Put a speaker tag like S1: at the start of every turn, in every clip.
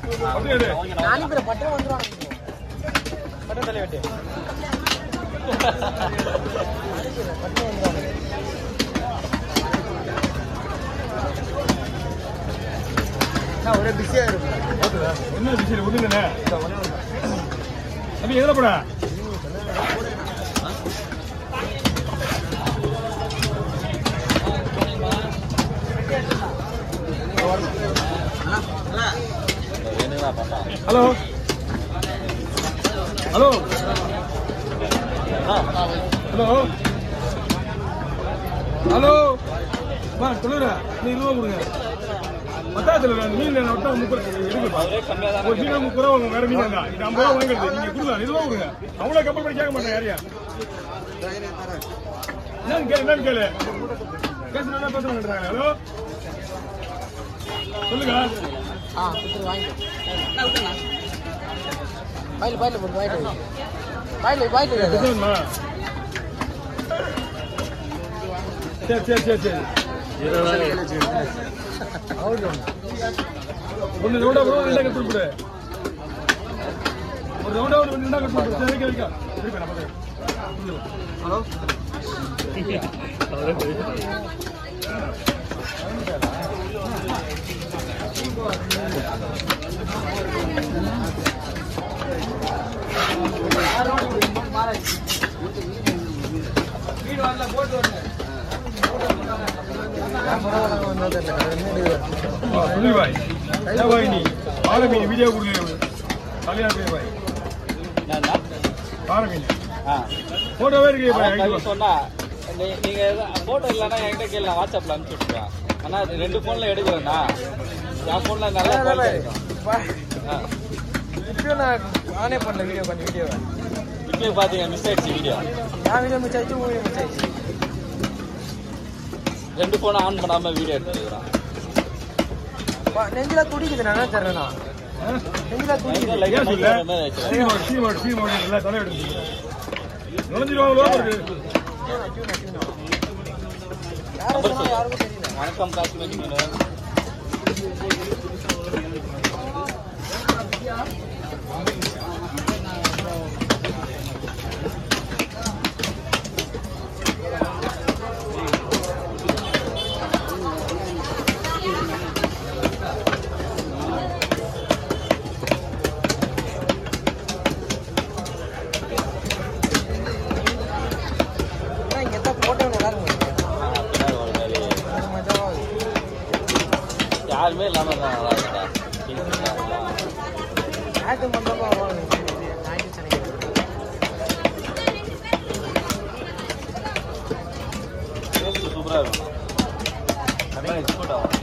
S1: அப்படியே எடு.
S2: நாலு பேர் பட்டம் வந்துருவாங்க பட்டம் தலை வெட்டு பட்டம் வந்துருவாங்க நான் ஒரே பிஸியா இருக்கும்
S1: ஓகேடா. என்ன விஷயம் ஒண்ணுங்கண்ணே தம்பி எதில் போட ஹலோ ஹலோ ஹலோ ஹலோ வா சொல்லுங்க நீ இருபது கொடுங்க பத்தாத்துல மீன் விட்டா முப்பது எடுக்குப்பா ஒரு மீனா முப்பது ரூபா வாங்க, வேற மீன் வேண்டாம் இது ஐம்பது ரூபா வாங்குறது நீங்க கொடுங்க இருபது ரூபா கொடுங்க அவ்வளோ கம்பல் பண்ணி கேட்க மாட்டேன் யாரையா என்னன்னு கேளு என்னன்னு கேளு பேசுறா பேசுறாங்க ஹலோ சொல்லுங்க
S2: ஆ கொடுத்துரு வாங்கிக்கோ பாயில் பாயில் போட்டு வாங்கிட்டு பாயில் பாயில்
S1: பேசணுமா சரி சரி சரி சரி
S2: அவுட்
S1: ஒன்று ரவுண்டா கூட ரெண்டா கட்டு கொடு ஒரு ரவுண்டா ஒரு ரெண்டா கட்டு கொடு சரி வைக்க வைக்க இருப்பேன் நான் பார்த்துக்கிறேன்.
S2: ஹலோ
S1: ஆ, சொல்லு பாய் என்ன பாய் நீ பாறை மீன் வீடியோ கொடுங்க கல்யாண பேர் பாய் பாறை மீன் போட்டோவே இருக்கு பாய் ஐநூறு ரூபா.
S3: சொன்னா நீ- நீங்க போட்டோ இல்லைன்னா என்கிட்ட கேள்வி நான் வாட்ஸ்அப்ல அனுப்பிச்சு விட்டுருவேன் ஆனா அது ரெண்டு போன்ல எடுக்கிறேன்னா என் போன்ல நல்ல quality இருக்கும் ஆ.
S2: இப்பயும் நான் ஆனே பண்ணல வீடியோ கொஞ்சம் வீடியோவை
S3: இப்பயே பாத்தீங்க மிஸ் ஆயிடுச்சு வீடியோ
S2: நான் வீடியோ மிஸ் ஆயிடுச்சு மூவி மிஸ் ஆயிடுச்சு
S3: ரெண்டு போனை ஆன் பண்ணாம வீடியோ எடுத்துக்கிறேன்
S2: பா- நெஞ்சில துடிக்குது நான் என்ன தர்றேன்னா நெஞ்சில துடிக்குது
S3: லைட்டா
S1: ஏன் சொல்ல
S3: மைக்ல மாதிரி வச்சிருக்கேன்.
S1: சீமாடு சீமாடு சீமாடு எல்லாம் தலை எடுத்து நுழைஞ்சிருவாங்களோ இருக்கு
S2: டியூனா, டியூனா, டியூனா. யாரும் சொன்னா யாருக்கும் தெரியல
S3: வணக்கம் காஷ்மீர் மீன்
S2: ஆனா இங்க எத்தனை போட்டோ நல்லா இருக்கும்
S3: பின்னாடி ஒரு மாதிரி
S2: அது மஜாவா இருக்கு
S3: யாருமே இல்லாம இருந்தா நல்லா இருக்கா
S2: ஆக்டிங் பண்றப்ப வருவாங்க நாய்க்கு சென்னைக்கு
S3: சூப்பரா இருக்கும் நல்லா எக்ஸ்போர்ட் ஆகும்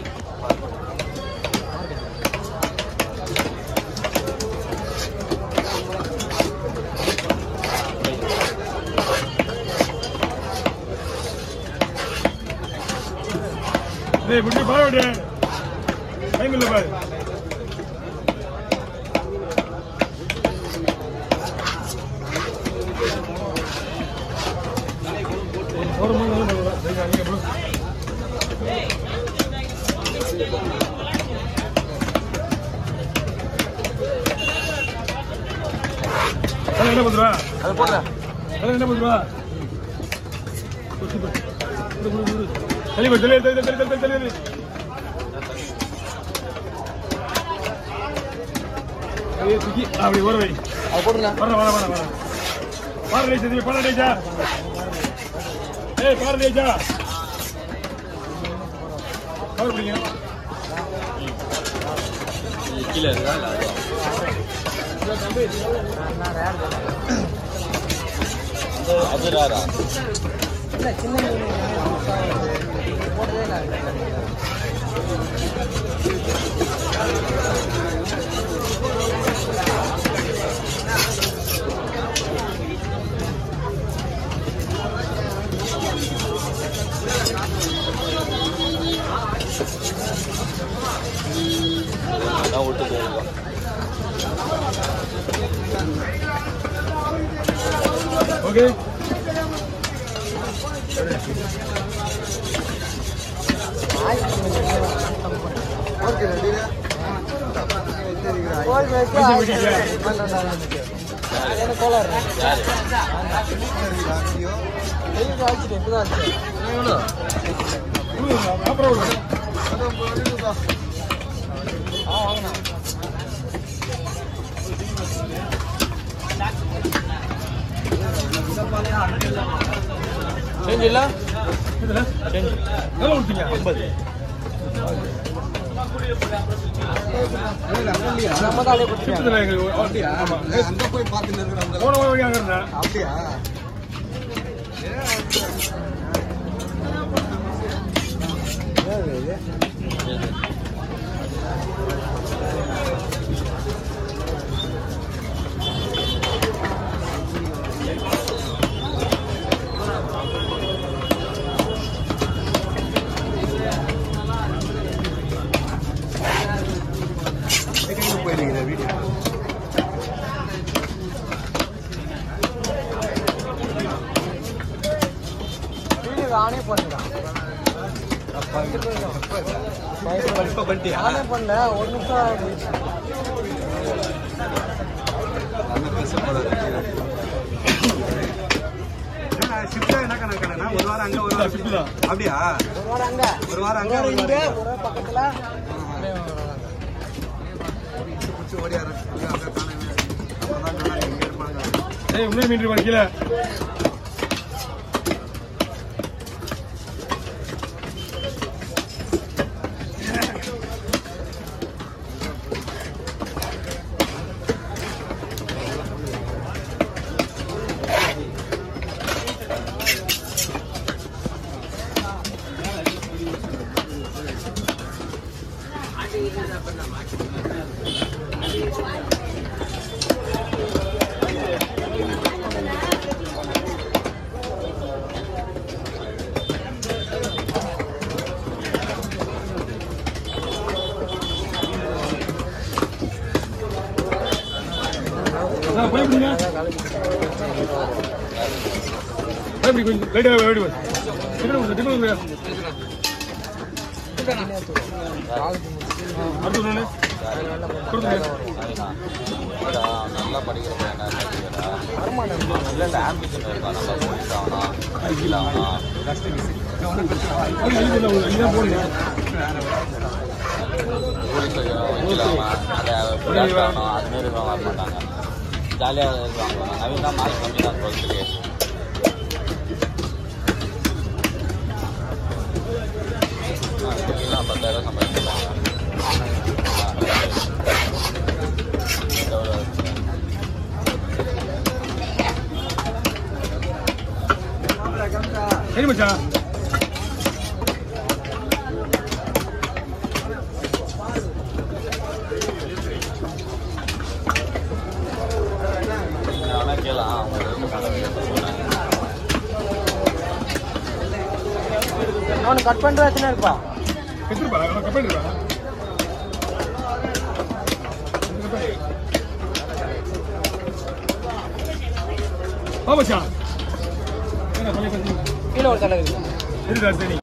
S1: டேய் இப்படி பாரு விடு டைம் இல்லை பாரு ஒரு மூணு நாள் போதும். சரிங்க, நீங்க போ. கலை என்ன பண்ணுவா
S2: அது போடுறேன்
S1: கலை என்ன பண்ணுவா தள்ளி போய் தள்ளி தள்ளி தள்ளி தள்ளி தள்ளி அப்படியே தூக்கி அப்படி ஓர வை
S2: அது போடுங்க
S1: வர வர வர வர பாரு டேஜா தம்பி பாரு டேஜா ஏய் பாரு டேஜா பாரு பிடிங்க
S3: கீழே இருக்கா இல்ல
S2: நான் ரேர்
S3: அது- அது ராரா
S2: இல்ல சின்ன மீன் போட்டதே இல்லை
S3: அதான் விட்டு போயிருக்கோம்
S1: ஓகே
S2: ஓகே ரெடி கோழி மேய்ச்சி
S1: கோழி
S2: ஆயிரத்தி
S1: மேய்ச்சியா?
S2: ஐநூறு பன்னெண்டாயிரம் வந்துச்சு. எனக்கு கோளாறு
S3: யாரு
S2: வெயில் அடிச்சுட்டு இப்பதான் அடிச்சேன்
S3: எவ்வளோ
S1: கொடுங்க, அப்புறம் விடுங்க.
S2: ஆ வாங்கண்ணா
S3: சேஞ்ச் இல்ல
S1: இதுல? எவ்வளவு கொடுத்தீங்க?
S2: நம்ம தான் அப்படியே கொடுத்துருக்காங்க
S1: இதுல எங்களுக்கு ஆமா.
S4: அங்க போய் பார்த்துட்டு இருக்கிறவங்க
S1: போன வாரம் அங்க இருந்தேன்.
S4: அப்படியா போயிருக்கீங்க வீடியோ
S2: வீடியோ ஆனே பண்ணுறான்
S4: இப்ப பண்ணிட்டியா
S2: ஆனே பண்ணல ஒரு நிமிஷம் ஆயிடுச்சு.
S4: நல்ல பெருசா போடாது ஷிஃப்டா என்ன கணக்குனா ஒரு வாரம் அங்க ஒரு வாரம்
S1: shift தான்.
S4: அப்படியா
S2: ஒரு வாரம் அங்க
S4: ஒரு வாரம்
S2: ஒரு
S4: அங்க
S2: வாரம்
S4: ஒரு
S2: இங்க
S4: வாரம்
S2: ஒரு வாரம் பக்கத்துல அப்படியே ஒரு வாரம் அங்க.
S4: பிடிச்சி ஓடியாரு அங்க காணவே அப்பதான் சொன்னாங்க இங்க இருப்பாங்க
S1: ஏய், இன்னொரு மீன் இருக்கு கீழே. அதான் பயப்படுங்க. பயப்படி கொஞ்சம் லைட்டா பயப்படி கொஞ்சம். டிஃபன் கொடுங்க, டிஃபன் கொடுங்க. அடுத்து ஒண்ணு. கொடுத்துருங்க.
S3: நல்லா படிக்கிற பையனா படிக்கிறா
S2: வருமானம்
S3: இல்ல இல்ல ஆம்பிஷன் இருக்கா நல்லா போலீஸ் ஆகணும் வக்கீல் ஆகணும்
S1: அது இது இல்ல, ஒரு இதான் போடுங்க.
S3: போலீஸ் வக்கீல் ஆகணும் அதை புலிஸ் ஆகணும் அது மாரி இருக்கவங்க வர மாட்டாங்க ஜாலியாக இருப்பாங்க நவீன் தான் மார்க் கம்மி தான் டுவெல்த்துலேயே பத்தாயிரம் சம்பாதிச்சிருக்காங்க
S1: சரி மச்சான்
S3: வேணா கேளாம் அவங்க ரெண்டு சொன்னேன்
S2: அவனு கட் பண்ற எத்தனை இருப்பா
S1: எடுத்துருப்பா நான் கட் பண்ணிருப்பா வா மச்சான் என்ன பண்ணி பண்ணி
S2: கீழே ஒரு தலை இருக்கு
S1: இருக்கா சரி